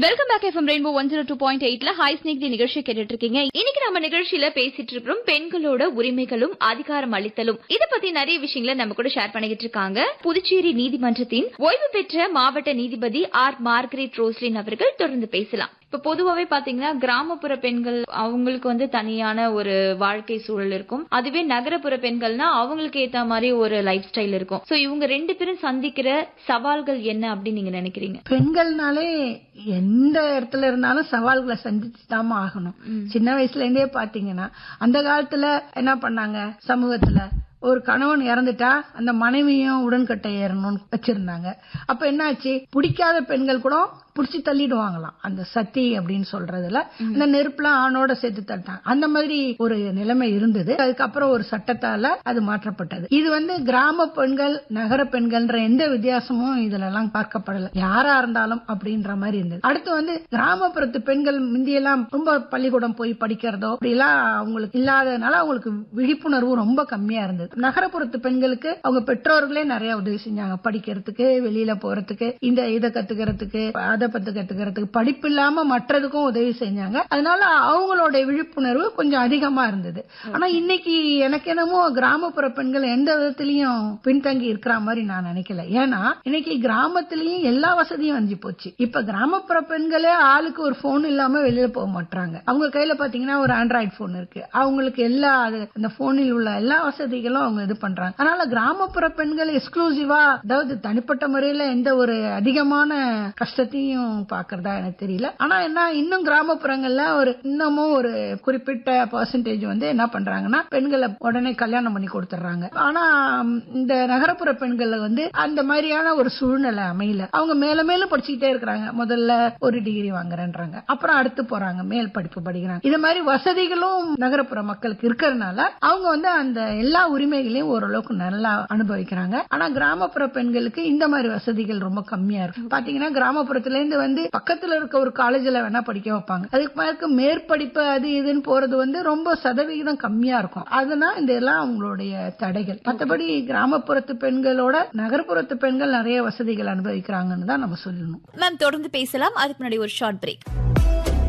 welcome back FM rainbow one zero two point எயிட்ல hi snack தி நிகழ்ச்சி கேட்டுட்டு இருக்கீங்க இன்னைக்கு நம்ம நிகழ்ச்சியில பேசிட்டு இருக்கிறோம் பெண்களோட உரிமைகளும் அதிகாரம் அளித்தலும் இத பத்தி நிறைய விஷயங்களை நம்ம கூட ஷேர் பண்ணிக்கிட்டு இருக்காங்க புதுச்சேரி நீதிமன்றத்தின் ஓய்வு பெற்ற மாவட்ட நீதிபதி ஆர் மார்கரெட் ரோஸ்லின் அவர்கள் தொடர்ந்து பேசலாம் இப்ப பொதுவாவே பாத்தீங்கன்னா கிராமப்புற பெண்கள் அவங்களுக்கு வந்து தனியான ஒரு வாழ்க்கை சூழல் இருக்கும் அதுவே நகரப்புற பெண்கள்னா அவங்களுக்கு ஏத்த மாதிரி ஒரு லைஃப் ஸ்டைல் இருக்கும் சோ இவங்க ரெண்டு பேரும் சந்திக்கிற சவால்கள் என்ன அப்படின்னு நீங்க நினைக்கிறீங்க பெண்கள்னாலே எந்த இடத்துல இருந்தாலும் சவால்களை சந்திச்சு தாமா ஆகணும் சின்ன வயசுல இருந்தே பாத்தீங்கன்னா அந்த காலத்துல என்ன பண்ணாங்க சமூகத்துல ஒரு கணவன் இறந்துட்டா அந்த மனைவியும் உடன்கட்டை ஏறணும்னு வச்சிருந்தாங்க அப்ப என்னாச்சு பிடிக்காத பெண்கள் கூட புடிச்சு தள்ளிடுவாங்களாம் அந்த சத்தி அப்படின்னு சொல்றதுல அந்த நெருப்புலாம் ஆணோட சேர்த்து தட்டாங்க அந்த மாதிரி ஒரு நிலைமை இருந்தது அதுக்கப்புறம் ஒரு சட்டத்தால அது மாற்றப்பட்டது இது வந்து கிராம பெண்கள் நகர பெண்கள்ன்ற எந்த வித்தியாசமும் இதுல எல்லாம் பார்க்கப்படல யாரா இருந்தாலும் அப்படின்ற மாதிரி இருந்தது அடுத்து வந்து கிராமப்புறத்து பெண்கள் முந்தியெல்லாம் ரொம்ப பள்ளிக்கூடம் போய் படிக்கிறதோ அப்படிலாம் அவங்களுக்கு இல்லாததுனால அவங்களுக்கு விழிப்புணர்வு ரொம்ப கம்மியா இருந்தது நகரப்புறத்து பெண்களுக்கு அவங்க பெற்றோர்களே நிறைய உதவி செஞ்சாங்க படிக்கிறதுக்கு வெளியில போறதுக்கு இந்த இதை கத்துக்கிறதுக்கு அதை பத்தி கத்துக்கிறதுக்கு படிப்பு இல்லாம மற்றதுக்கும் உதவி செஞ்சாங்க அதனால அவங்களோட விழிப்புணர்வு கொஞ்சம் அதிகமா இருந்தது ஆனா இன்னைக்கு எனக்கு என்னமோ கிராமப்புற பெண்கள் எந்த விதத்திலயும் பின்தங்கி இருக்கிற மாதிரி நான் நினைக்கல ஏன்னா இன்னைக்கு கிராமத்திலயும் எல்லா வசதியும் வந்து போச்சு இப்ப கிராமப்புற பெண்களே ஆளுக்கு ஒரு போன் இல்லாம வெளியில போக மாட்டாங்க அவங்க கையில பாத்தீங்கன்னா ஒரு ஆண்ட்ராய்டு போன் இருக்கு அவங்களுக்கு எல்லா அது- அந்த போனில் உள்ள எல்லா வசதிகளும் அவங்க இது பண்றாங்க அதனால கிராமப்புற பெண்கள் எக்ஸ்க்ளூசிவா அதாவது தனிப்பட்ட முறையில எந்த ஒரு அதிகமான கஷ்டத்தையும் பாக்குறதா எனக்கு தெரியல ஆனா என்ன இன்னும் கிராமப்புறங்கள்ல ஒரு இன்னமும் ஒரு குறிப்பிட்ட பர்சன்டேஜ் வந்து என்ன பண்றாங்கன்னா பெண்களை உடனே கல்யாணம் பண்ணி கொடுத்துறாங்க ஆனா ம், இந்த நகரப்புற பெண்கள் வந்து அந்த மாதிரியான ஒரு சூழ்நிலை அமையல அவங்க மேல மேலும் படிச்சுக்கிட்டே இருக்கிறாங்க முதல்ல ஒரு டிகிரி வாங்குறேன்றாங்க அப்புறம் அடுத்து போறாங்க மேல் படிப்பு படிக்கிறாங்க இது மாதிரி வசதிகளும் நகரப்புற மக்களுக்கு இருக்கிறதுனால அவங்க வந்து அந்த எல்லா உரிமைகளையும் ஓரளவுக்கு நல்லா அனுபவிக்கிறாங்க ஆனா கிராமப்புற பெண்களுக்கு இந்த மாதிரி வசதிகள் ரொம்ப கம்மியா இருக்கு பாத்தீங்கன்னா கிராமப்புறத்துல இருந்து வந்து பக்கத்துல இருக்க ஒரு காலேஜ்ல வேணா படிக்க வைப்பாங்க அதுக்கு மேற்கு மேற்படிப்பு அது இதுன்னு போறது வந்து ரொம்ப சதவிகிதம் கம்மியா இருக்கும் அதனால இந்த எல்லாம் அவங்களுடைய தடைகள் மத்தபடி கிராமப்புறத்து பெண்களோட நகர்ப்புறத்து பெண்கள் நிறைய வசதிகள் அனுபவிக்கிறாங்கன்னு தான் நம்ம சொல்லணும் மேம் தொடர்ந்து பேசலாம் அதுக்கு முன்னாடி ஒரு ஷார்ட் பிரேக்